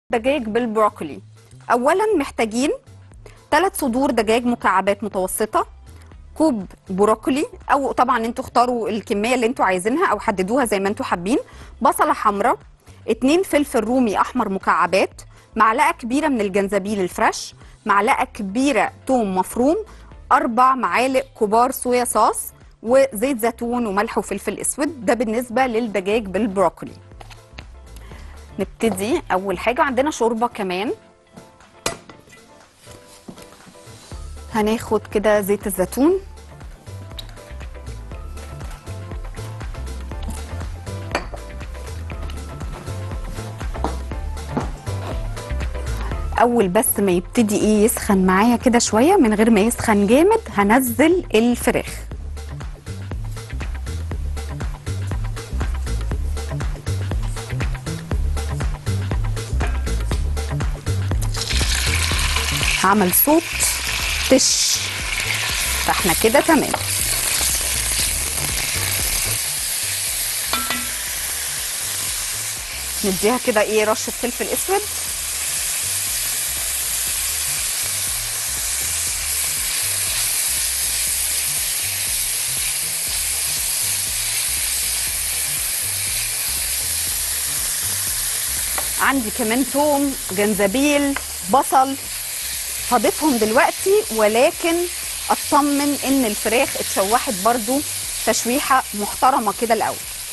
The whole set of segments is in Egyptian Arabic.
دجاج بالبروكلي اولا محتاجين ثلاث صدور دجاج مكعبات متوسطه كوب بروكلي او طبعا انتوا اختاروا الكميه اللي انتوا عايزينها او حددوها زي ما انتوا حابين بصله حمراء اتنين فلفل رومي احمر مكعبات معلقه كبيره من الجنزبيل الفريش معلقه كبيره توم مفروم اربع معالق كبار صويا صوص وزيت زيتون وملح وفلفل اسود ده بالنسبه للدجاج بالبروكلي نبتدي اول حاجه عندنا شوربه كمان هناخد كده زيت الزيتون اول بس ما يبتدي ايه يسخن معايا كده شويه من غير ما يسخن جامد هنزل الفراخ عمل صوت تش فاحنا كده تمام نديها كده ايه رشه فلفل اسود عندي كمان توم جنزبيل بصل هضيفهم دلوقتي ولكن اطمن ان الفراخ اتشوحت برضو تشويحه محترمه كده الاول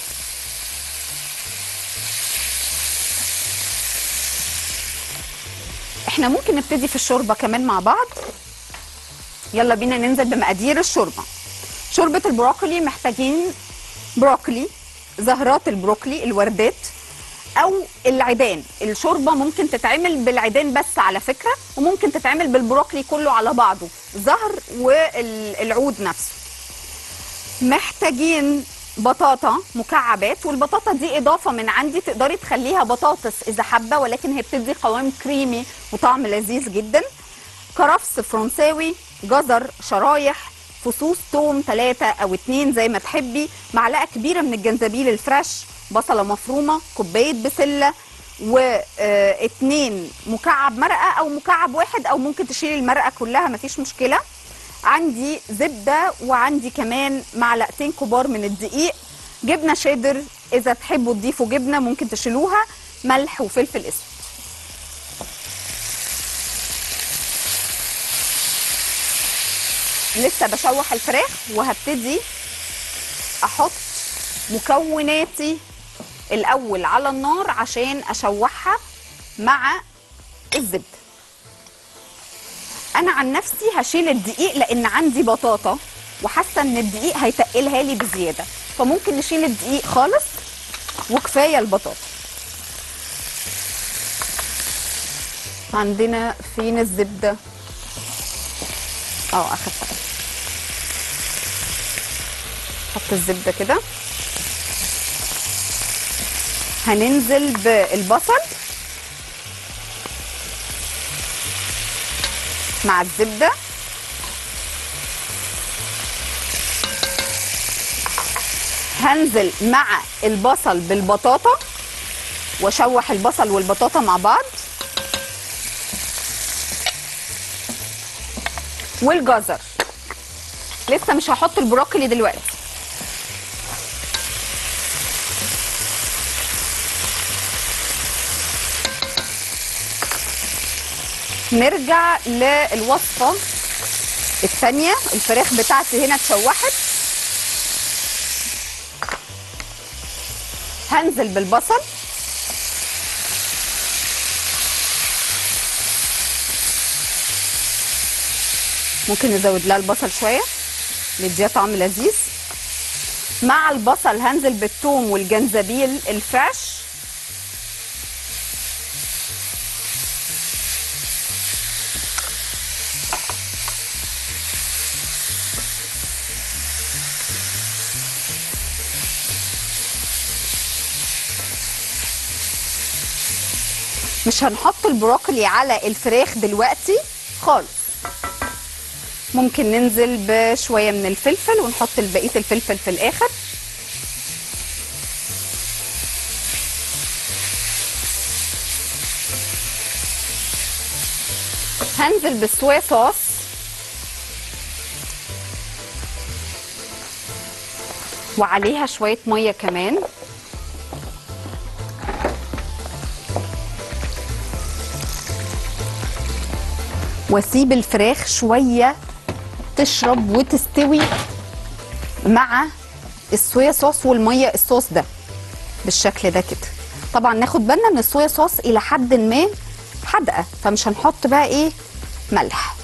احنا ممكن نبتدي في الشوربه كمان مع بعض يلا بينا ننزل بمقادير الشوربه شوربه البروكلي محتاجين بروكلي زهرات البروكلي الوردات او العيدان الشوربه ممكن تتعمل بالعيدان بس على فكره وممكن تتعمل بالبروكلي كله على بعضه زهر والعود نفسه محتاجين بطاطا مكعبات والبطاطا دي اضافه من عندي تقدري تخليها بطاطس اذا حابه ولكن هي بتدي قوام كريمي وطعم لذيذ جدا كرفس فرنساوي جزر شرايح فصوص توم ثلاثة أو اتنين زي ما تحبي معلقة كبيرة من الجنزبيل الفريش بصلة مفرومة كوباية بسلة واتنين مكعب مرقة أو مكعب واحد أو ممكن تشيلي المرقة كلها مفيش مشكلة عندي زبدة وعندي كمان معلقتين كبار من الدقيق جبنة شيدر إذا تحبوا تضيفوا جبنة ممكن تشيلوها ملح وفلفل أسود لسه بشوح الفراخ وهبتدي احط مكوناتي الاول على النار عشان اشوحها مع الزبده انا عن نفسي هشيل الدقيق لان عندي بطاطا وحاسه ان الدقيق هيتقلها لي بزياده فممكن نشيل الدقيق خالص وكفايه البطاطا عندنا فين الزبده اه اخدتها حط الزبده كده هننزل بالبصل مع الزبده هنزل مع البصل بالبطاطا واشوح البصل والبطاطا مع بعض والجزر لسه مش هحط البروكلي دلوقتي نرجع للوصفة الثانية الفراخ بتاعتي هنا اتشوحت هنزل بالبصل ممكن نزود لها البصل شويه نديها طعم لذيذ مع البصل هنزل بالثوم والجنزبيل الفريش مش هنحط البروكلي على الفراخ دلوقتي خالص ممكن ننزل بشويه من الفلفل ونحط بقيه الفلفل في الاخر هنزل بالصويا صوص وعليها شوية مية كمان واسيب الفراخ شوية تشرب وتستوي مع الصويا صوص والمية الصوص ده بالشكل ده كده طبعا ناخد بالنا ان الصويا صوص الى حد ما حادقه فمش هنحط بقى ايه ملح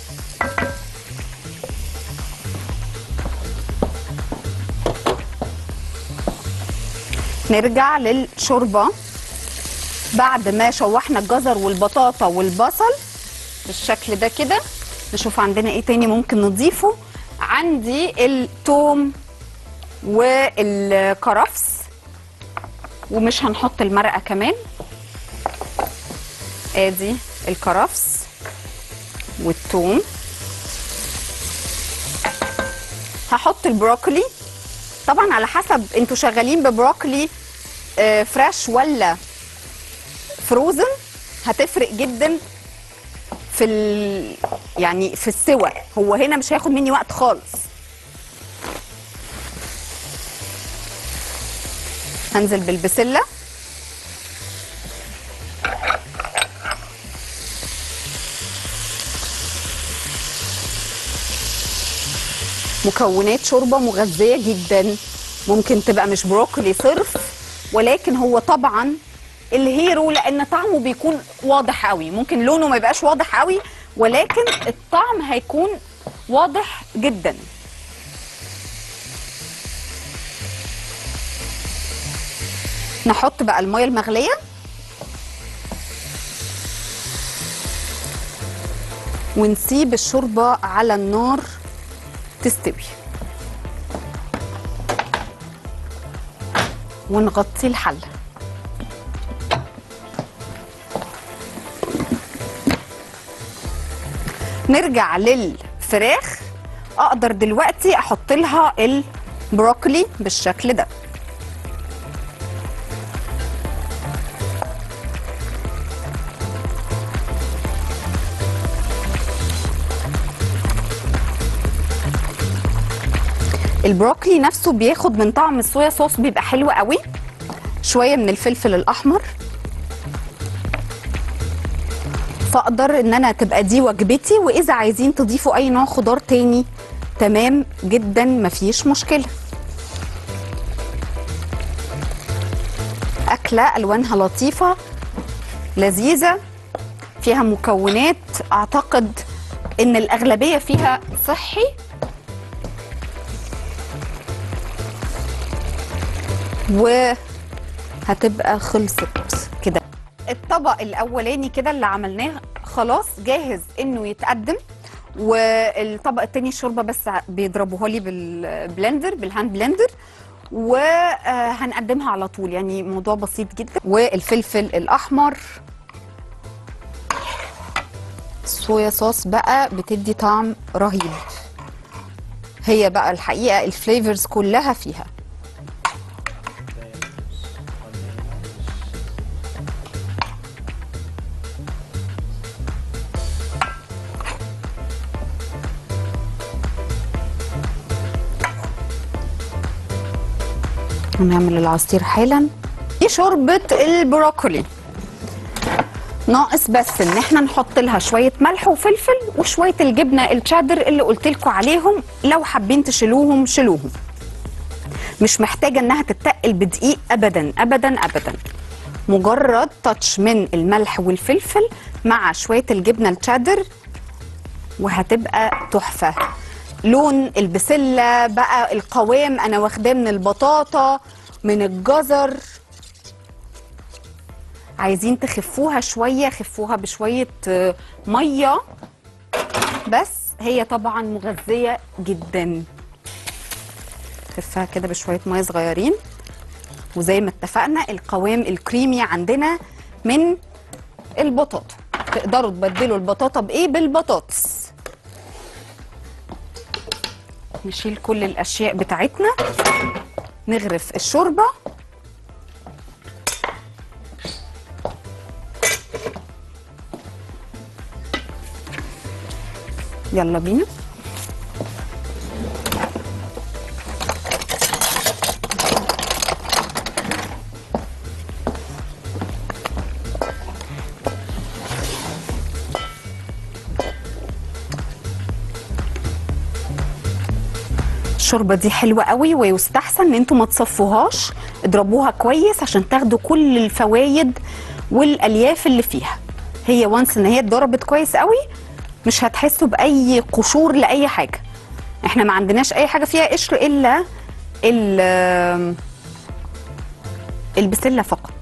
نرجع للشوربه بعد ما شوحنا الجزر والبطاطا والبصل بالشكل ده كده نشوف عندنا ايه تاني ممكن نضيفه عندي التوم والكرفس ومش هنحط المرقه كمان ادي الكرفس والثوم هحط البروكلي طبعا على حسب انتوا شغالين ببروكلي آه، فريش ولا فروزن هتفرق جدا في ال... يعني في السوى هو هنا مش هياخد مني وقت خالص هنزل بالبسله مكونات شوربه مغذيه جدا ممكن تبقى مش بروكلي صرف ولكن هو طبعا الهيرو لان طعمه بيكون واضح قوي ممكن لونه ما يبقاش واضح قوي ولكن الطعم هيكون واضح جدا نحط بقى الميه المغليه ونسيب الشوربه على النار تستوي ونغطي الحله نرجع للفراخ اقدر دلوقتي احط لها البروكلي بالشكل ده البروكلي نفسه بياخد من طعم الصويا صوص بيبقى حلو قوي شويه من الفلفل الاحمر فاقدر ان انا تبقى دي وجبتي واذا عايزين تضيفوا اي نوع خضار تاني تمام جدا مفيش مشكله اكله الوانها لطيفه لذيذه فيها مكونات اعتقد ان الاغلبيه فيها صحي وهتبقى خلصت كده الطبق الاولاني كده اللي عملناه خلاص جاهز انه يتقدم والطبق التاني الشوربه بس بيضربوها لي بالبلندر بالهاند بلندر وهنقدمها على طول يعني موضوع بسيط جدا والفلفل الاحمر الصويا صوص بقى بتدي طعم رهيب هي بقى الحقيقه الفليفرز كلها فيها هنعمل العصير حالا دي شوربه البروكولي ناقص بس ان احنا نحط لها شويه ملح وفلفل وشويه الجبنه الشادر اللي قلت لكم عليهم لو حابين تشيلوهم شيلوهم مش محتاجه انها تتقل بدقيق ابدا ابدا ابدا مجرد تاتش من الملح والفلفل مع شويه الجبنه الشادر وهتبقى تحفه لون البسله بقى القوام انا واخداه من البطاطا من الجزر عايزين تخفوها شويه خفوها بشويه آه، ميه بس هي طبعا مغذيه جدا خفها كده بشويه ميه صغيرين وزي ما اتفقنا القوام الكريمي عندنا من البطاطا تقدروا تبدلوا البطاطا بايه بالبطاطس نشيل كل الاشياء بتاعتنا نغرف الشوربه يلا بينا الشوربه دي حلوه قوي ويستحسن ان انتوا ما تصفوهاش اضربوها كويس عشان تاخدوا كل الفوايد والالياف اللي فيها هي وانس ان هي اتضربت كويس قوي مش هتحسوا باي قشور لاي حاجه احنا ما عندناش اي حاجه فيها قشر الا ال- البسله فقط